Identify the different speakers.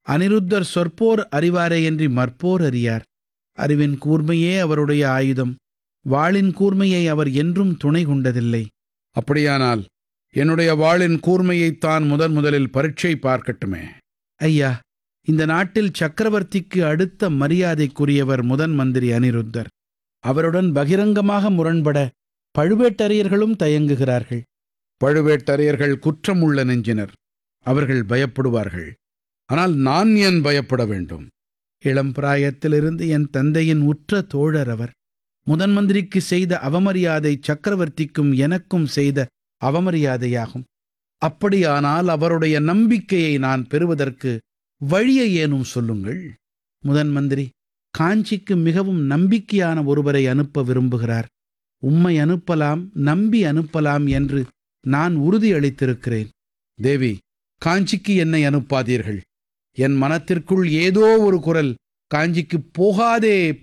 Speaker 1: அனிருத்தர் சொற்போர் அறிவாரே என்று மற்போர் அறியார் அறிவின் கூர்மையே அவருடைய ஆயுதம் வாளின் கூர்மையை அவர் என்றும் துணை கொண்டதில்லை
Speaker 2: அப்படியானால் என்னுடைய வாளின் கூர்மையைத்தான் முதன் முதலில் பரீட்சை பார்க்கட்டுமே
Speaker 1: ஐயா இந்த நாட்டில் சக்கரவர்த்திக்கு அடுத்த மரியாதைக்குரியவர் முதன் மந்திரி அனிருத்தர் அவருடன் பகிரங்கமாக முரண்பட பழுவேட்டரையர்களும் தயங்குகிறார்கள்
Speaker 2: பழுவேட்டரையர்கள் குற்றமுள்ள நெஞ்சினர் அவர்கள் பயப்படுவார்கள் ஆனால் நான் ஏன் பயப்பட வேண்டும்
Speaker 1: இளம் பிராயத்திலிருந்து என் தந்தையின் உற்ற தோழர் அவர் முதன் மந்திரிக்கு செய்த அவமரியாதை சக்கரவர்த்திக்கும் எனக்கும் செய்த அவமரியாதையாகும் அப்படியானால் அவருடைய நம்பிக்கையை நான் பெறுவதற்கு வழியை ஏனும் சொல்லுங்கள் முதன் மந்திரி காஞ்சிக்கு மிகவும் நம்பிக்கையான ஒருவரை அனுப்ப விரும்புகிறார் உம்மை அனுப்பலாம் நம்பி அனுப்பலாம் என்று நான் உறுதியளித்திருக்கிறேன்
Speaker 2: தேவி காஞ்சிக்கு என்னை அனுப்பாதீர்கள் என் மனத்திற்குள் ஏதோ ஒரு குரல் காஞ்சிக்கு போகாதே